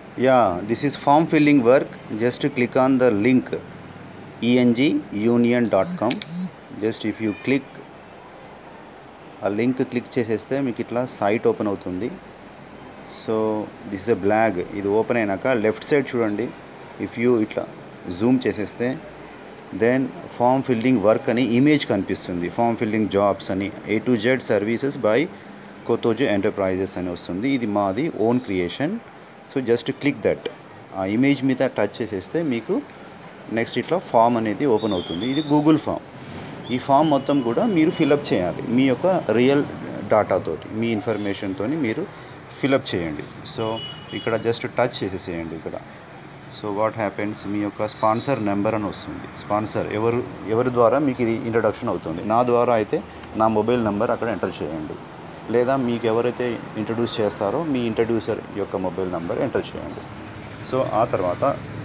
Yeah, this is form filling work. Just click on the link engunion.com. Just if you click ఆ link click చేసేస్తే మీకు ఇట్లా site open అవుతుంది so this is a blog ఇది open అయినాక left side చూడండి if you ఇట్లా zoom చేసేస్తే దెన్ ఫామ్ ఫిల్లింగ్ వర్క్ అని ఇమేజ్ కనిపిస్తుంది ఫామ్ ఫిల్లింగ్ జాబ్స్ అని A to Z services by Kothoju enterprises అని వస్తుంది ఇది మాది own creation so just click that ఆ ఇమేజ్ మీద టచ్ చేసేస్తే మీకు నెక్స్ట్ ఇట్లా ఫామ్ అనేది ఓపెన్ అవుతుంది ఇది గూగుల్ ఫామ్ ఈ ఫామ్ మొత్తం కూడా మీరు ఫిలప్ చేయాలి మీ యొక్క రియల్ డాటాతోటి మీ ఇన్ఫర్మేషన్తో మీరు ఫిలప్ చేయండి సో ఇక్కడ జస్ట్ టచ్ చేసేసేయండి ఇక్కడ సో వాట్ హ్యాపెన్స్ మీ యొక్క స్పాన్సర్ నెంబర్ అని వస్తుంది స్పాన్సర్ ఎవరు ఎవరి ద్వారా మీకు ఇది ఇంట్రడక్షన్ అవుతుంది నా ద్వారా అయితే నా మొబైల్ నెంబర్ అక్కడ ఎంటర్ చేయండి లేదా మీకు ఎవరైతే ఇంట్రడ్యూస్ చేస్తారో మీ ఇంట్రడ్యూసర్ యొక్క మొబైల్ నెంబర్ ఎంటర్ చేయండి సో ఆ తర్వాత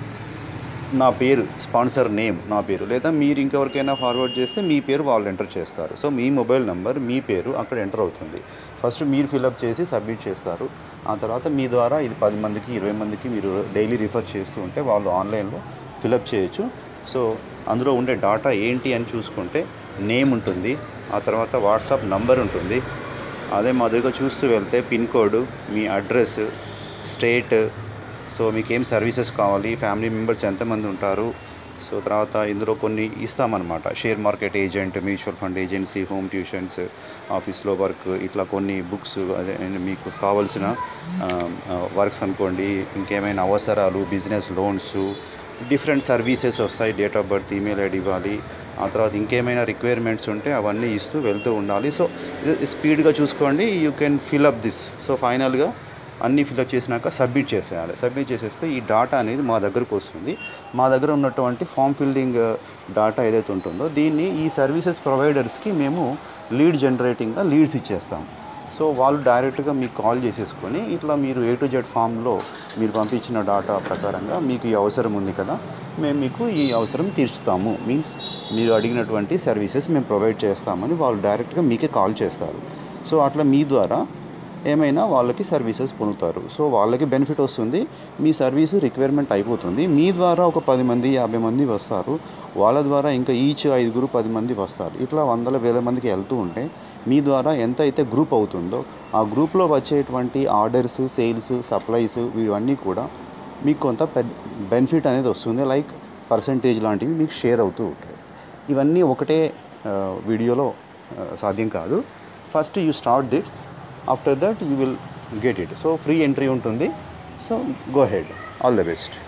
నా పేరు స్పాన్సర్ నేమ్ నా పేరు లేదా మీరు ఇంకెవరికైనా ఫార్వర్డ్ చేస్తే మీ పేరు వాళ్ళు ఎంటర్ చేస్తారు సో మీ మొబైల్ నెంబర్ మీ పేరు అక్కడ ఎంటర్ అవుతుంది ఫస్ట్ మీరు ఫిలప్ చేసి సబ్మిట్ చేస్తారు ఆ తర్వాత మీ ద్వారా ఇది పది మందికి ఇరవై మందికి మీరు డైలీ రిఫర్ చేస్తూ ఉంటే వాళ్ళు ఆన్లైన్లో ఫిలప్ చేయొచ్చు సో అందులో ఉండే డాటా ఏంటి అని చూసుకుంటే నేమ్ ఉంటుంది ఆ తర్వాత వాట్సాప్ నంబర్ ఉంటుంది అదే మాదిరిగా చూస్తూ వెళ్తే పిన్ కోడ్ మీ అడ్రస్ స్టేట్ సో మీకు ఏం సర్వీసెస్ కావాలి ఫ్యామిలీ మెంబర్స్ ఎంతమంది ఉంటారు సో తర్వాత ఇందులో కొన్ని ఇస్తామన్నమాట share market agent mutual fund agency home tuitions ఆఫీస్లో వర్క్ ఇట్లా కొన్ని బుక్స్ అదే మీకు కావాల్సిన వర్క్స్ అనుకోండి ఇంకేమైనా అవసరాలు బిజినెస్ లోన్స్ డిఫరెంట్ సర్వీసెస్ వస్తాయి date of birth email ID ఇవ్వాలి ఆ తర్వాత ఇంకేమైనా రిక్వైర్మెంట్స్ ఉంటే అవన్నీ ఇస్తూ వెళ్తూ ఉండాలి సో స్పీడ్గా చూసుకోండి you can fill up this so ఫైనల్గా అన్నీ ఫిల్అప్ చేసినాక సబ్మిట్ చేసేయాలి సబ్మిట్ చేసేస్తే ఈ డాటా అనేది మా దగ్గరకు వస్తుంది మా దగ్గర ఉన్నటువంటి ఫామ్ ఫిల్లింగ్ డాటా ఏదైతే ఉంటుందో దీన్ని ఈ సర్వీసెస్ ప్రొవైడర్స్కి మేము లీడ్ జనరేటింగ్గా లీడ్స్ ఇచ్చేస్తాం సో వాళ్ళు డైరెక్ట్గా మీకు కాల్ చేసేసుకొని ఇట్లా మీరు ఏ టు జెడ్ ఫామ్లో మీరు పంపించిన డాటా ప్రకారంగా మీకు ఈ అవసరం ఉంది కదా మేము మీకు ఈ అవసరం తీర్చుతాము మీన్స్ మీరు అడిగినటువంటి సర్వీసెస్ మేము ప్రొవైడ్ చేస్తామని వాళ్ళు డైరెక్ట్గా మీకే కాల్ చేస్తారు సో అట్లా మీ ద్వారా ఏమైనా వాళ్ళకి సర్వీసెస్ పొందుతారు సో వాళ్ళకి బెనిఫిట్ వస్తుంది మీ సర్వీస్ రిక్వైర్మెంట్ అయిపోతుంది మీ ద్వారా ఒక పది మంది యాభై మంది వస్తారు వాళ్ళ ద్వారా ఇంకా ఈచ్ ఐదుగురు పది మంది వస్తారు ఇట్లా వందల వేల మందికి వెళ్తూ ఉంటే మీ ద్వారా ఎంత అయితే గ్రూప్ అవుతుందో ఆ గ్రూప్లో వచ్చేటువంటి ఆర్డర్స్ సేల్స్ సప్లైస్ ఇవన్నీ కూడా మీకు కొంత బెనిఫిట్ అనేది వస్తుంది లైక్ పర్సంటేజ్ లాంటివి మీకు షేర్ అవుతూ ఉంటాయి ఇవన్నీ ఒకటే వీడియోలో సాధ్యం కాదు first you start it after that you will get it so free entry ఉంటుంది so go ahead all the best